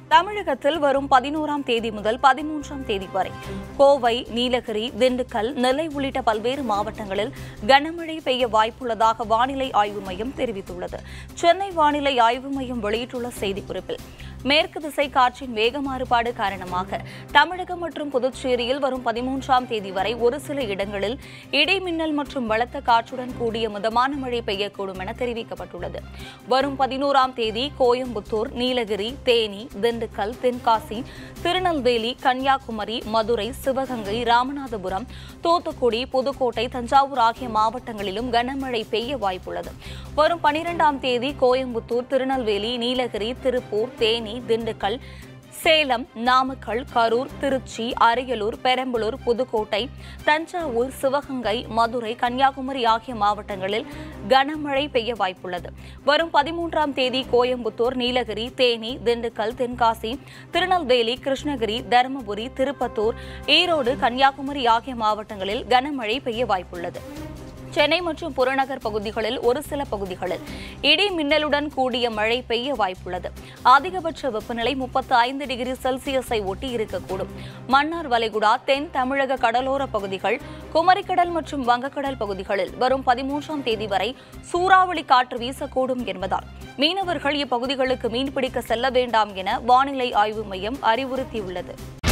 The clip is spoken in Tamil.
தமிழகத்தில் வரும் பதினோராம் தேதி முதல் பதிமூன்றாம் தேதி வரை கோவை நீலகிரி திண்டுக்கல் நெல்லை உள்ளிட்ட பல்வேறு மாவட்டங்களில் கனமழை பெய்ய வாய்ப்புள்ளதாக வானிலை ஆய்வு மையம் தெரிவித்துள்ளது சென்னை வானிலை ஆய்வு மையம் வெளியிட்டுள்ள செய்திக்குறிப்பில் மேற்கு திசை காற்றின் வேக மாறுபாடு காரணமாக தமிழகம் மற்றும் புதுச்சேரியில் வரும் பதிமூன்றாம் தேதி வரை ஒரு சில இடங்களில் இடி மின்னல் மற்றும் பலத்த காற்றுடன் கூடிய மிதமான மழை பெய்யக்கூடும் என தெரிவிக்கப்பட்டுள்ளது வரும் பதினோராம் தேதி கோயம்புத்தூர் நீலகிரி தேனி திண்டுக்கல் தென்காசி திருநெல்வேலி கன்னியாகுமரி மதுரை சிவகங்கை ராமநாதபுரம் தூத்துக்குடி புதுக்கோட்டை தஞ்சாவூர் ஆகிய மாவட்டங்களிலும் கனமழை பெய்ய வாய்ப்புள்ளது வரும் பனிரெண்டாம் தேதி கோயம்புத்தூர் திருநெல்வேலி நீலகிரி திருப்பூர் தேனி திண்டுக்கல் சேலம் நாமக்கல் கரூர் திருச்சி அரியலூர் பெரம்பலூர் புதுக்கோட்டை தஞ்சாவூர் சிவகங்கை மதுரை கன்னியாகுமரி ஆகிய மாவட்டங்களில் கனமழை பெய்ய வாய்ப்புள்ளது வரும் பதிமூன்றாம் தேதி கோயம்புத்தூர் நீலகிரி தேனி திண்டுக்கல் தென்காசி திருநெல்வேலி கிருஷ்ணகிரி தருமபுரி திருப்பத்தூர் ஈரோடு கன்னியாகுமரி ஆகிய மாவட்டங்களில் கனமழை பெய்ய வாய்ப்புள்ளது சென்னை மற்றும் புறநகர் பகுதிகளில் ஒரு சில பகுதிகளில் இடி மின்னலுடன் கூடிய மழை பெய்ய வாய்ப்புள்ளது அதிகபட்ச வெப்பநிலை முப்பத்து ஐந்து டிகிரி செல்சியஸை ஒட்டி இருக்கக்கூடும் மன்னார் வளைகுடா தென் தமிழக கடலோர பகுதிகள் குமரிக்கடல் மற்றும் வங்கக்கடல் பகுதிகளில் வரும் பதிமூன்றாம் தேதி வரை சூறாவளி காற்று வீசக்கூடும் என்பதால் மீனவர்கள் இப்பகுதிகளுக்கு மீன்பிடிக்க செல்ல வேண்டாம் என வானிலை ஆய்வு மையம் அறிவுறுத்தியுள்ளது